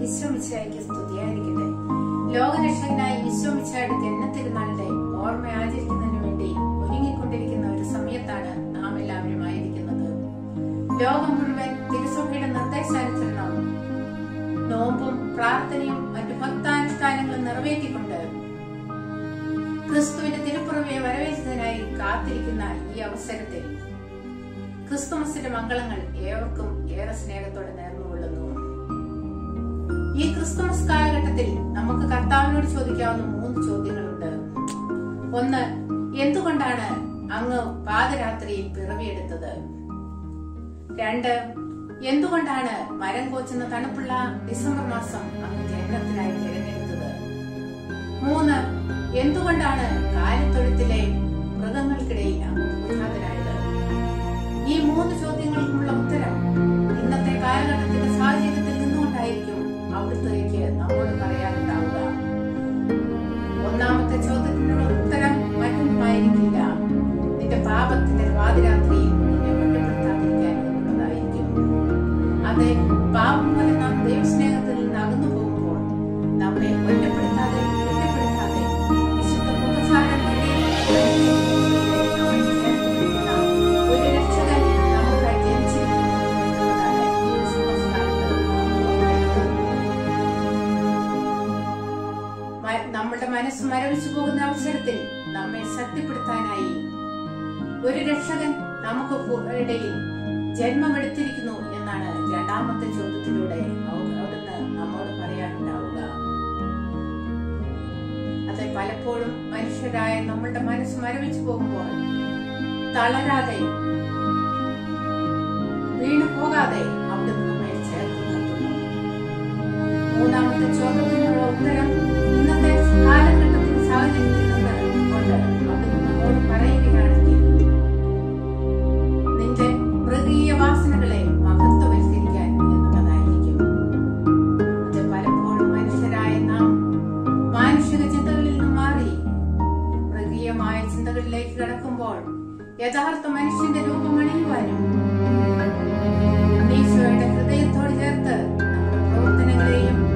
ഈശ്വമിച്ചായിക്ക് സ്തുതിയായിരിക്കട്ടെ ലോകരക്ഷകനായി ഈശ്വമിച്ചായുടെ ജന്മത്തിരുന്നാളിന്റെ ഓർമ്മ ആചരിക്കുന്നതിന് വേണ്ടി ഒരുങ്ങിക്കൊണ്ടിരിക്കുന്ന ഒരു സമയത്താണ് നാം എല്ലാവരും ആയിരിക്കുന്നത് ലോകം മുഴുവൻ തിരുസഭയുടെ നിർദ്ദേശാനുസരണം നോമ്പും പ്രാർത്ഥനയും മറ്റു ഭക്താനുഷ്ഠാനങ്ങളും നിറവേറ്റിക്കൊണ്ട് ക്രിസ്തുവിന്റെ തിരുപ്പുറവെ വരവേറ്റതിനായി കാത്തിരിക്കുന്ന ഈ അവസരത്തിൽ ക്രിസ്തുമസിന്റെ മംഗളങ്ങൾ ഏവർക്കും ഏറെ സ്നേഹത്തോടെ നേർന്നുകൊള്ളുന്നു ഈ ക്രിസ്തുമസ് കാലഘട്ടത്തിൽ നമുക്ക് കർത്താവിനോട് ചോദിക്കാവുന്ന മൂന്ന് ചോദ്യങ്ങളുണ്ട് ഒന്ന് എന്തുകൊണ്ടാണ് അങ്ങ് പാതരാത്രിയിൽ പിറവിയെടുത്തത് രണ്ട് എന്തുകൊണ്ടാണ് മരം കോച്ചുന്ന തണുപ്പുള്ള ഡിസംബർ മാസം അങ്ങ് ജനനത്തിനായി തിരഞ്ഞെടുത്തത് മൂന്ന് എന്തുകൊണ്ടാണ് കാലിത്തൊഴുത്തിലെ മൃഗങ്ങൾക്കിടയിൽ അങ്ങ് പൂജാതനായത് ഈ മൂന്ന് ചോദ്യങ്ങൾക്കുള്ള ഉത്തരം ഇന്നത്തെ കാലഘട്ടത്തിന്റെ സാഹചര്യത്തിൽ നിന്നുകൊണ്ടായിരിക്കും അവിടുത്തേക്ക് നമ്മോട് പറയാനുണ്ടാവുക ഒന്നാമത്തെ ചോദ്യത്തിനുള്ള ഉത്തരം മറ്റൊന്നുമായിരിക്കില്ല നിന്റെ പാപത്തിന്റെ പാതിരാത്രിയിൽ നിന്നെ ഒറ്റപ്പെടുത്താതിരിക്കാൻ എന്നുള്ളതായിരിക്കും അതെ പാപം പോലെ നാം ദൈവസ്നേഹത്തിൽ നിന്ന് അകന്നു പോകുമ്പോൾ നമ്മെ ഒറ്റപ്പെടുത്താതെ ഒറ്റപ്പെടുത്താതെ വിശുദ്ധ കുമ്പസാരത്തിലേക്ക് നമ്മെ ചേർത്തിരിക്കുന്ന ഒരു രക്ഷകൻ നമുക്കായി ജനിച്ചിരിക്കുന്നു എന്നുള്ളതാണ് ഈ ക്രിസ്മസ് കാലത്ത് നാം ഓർക്കേണ്ടത്. മ- നമ്മുടെ മനസ്സ് മരവിച്ചു പോകുന്ന അവസരത്തിൽ നമ്മെ ശക്തിപ്പെടുത്താനായി ഒരു രക്ഷകൻ നമുക്ക് പു- ഇടയിൽ ജന്മമെടുത്തിരിക്കുന്നു എന്നാണ് രണ്ടാമത്തെ ചോദ്യത്തിലൂടെ അവ- അവിടുന്ന് നമ്മോട് പറയാനുണ്ടാവുക അത് പലപ്പോഴും മനുഷ്യരായ നമ്മളുടെ മനസ്സ് മരവിച്ചു പോകുമ്പോൾ തളരാതെ വീണു പോകാതെ അവിടുന്ന് നമ്മെ ചേർത്ത് നിർത്തുന്നു മൂന്നാമത്തെ ചോദ്യത്തിനുള്ള ഉത്തരം ഇന്നത്തെ കാലഘട്ടത്തിൽ സാഹചര്യത്തിൽ നിന്ന് കൊണ്ട് അവിടുന്ന് നമ്മോട് പറയുകയാണെങ്കിൽ നിന്റെ മൃഗീയ വാസനകളെ മഹത്വവൽക്കരിക്കാൻ എന്നുള്ളതായിരിക്കും അത് പലപ്പോഴും മനുഷ്യരായ നാം മാനുഷിക ചിന്തകളിൽ നിന്നും മാറി മൃഗീയമായ ചിന്തകളിലേക്ക് കടക്കുമ്പോൾ യഥാർത്ഥ മനുഷ്യന്റെ രൂപം അണിയുവാനും ഈശോയുടെ ഹൃദയത്തോട് ചേർത്ത് നമ്മുടെ പ്രവർത്തനങ്ങളെയും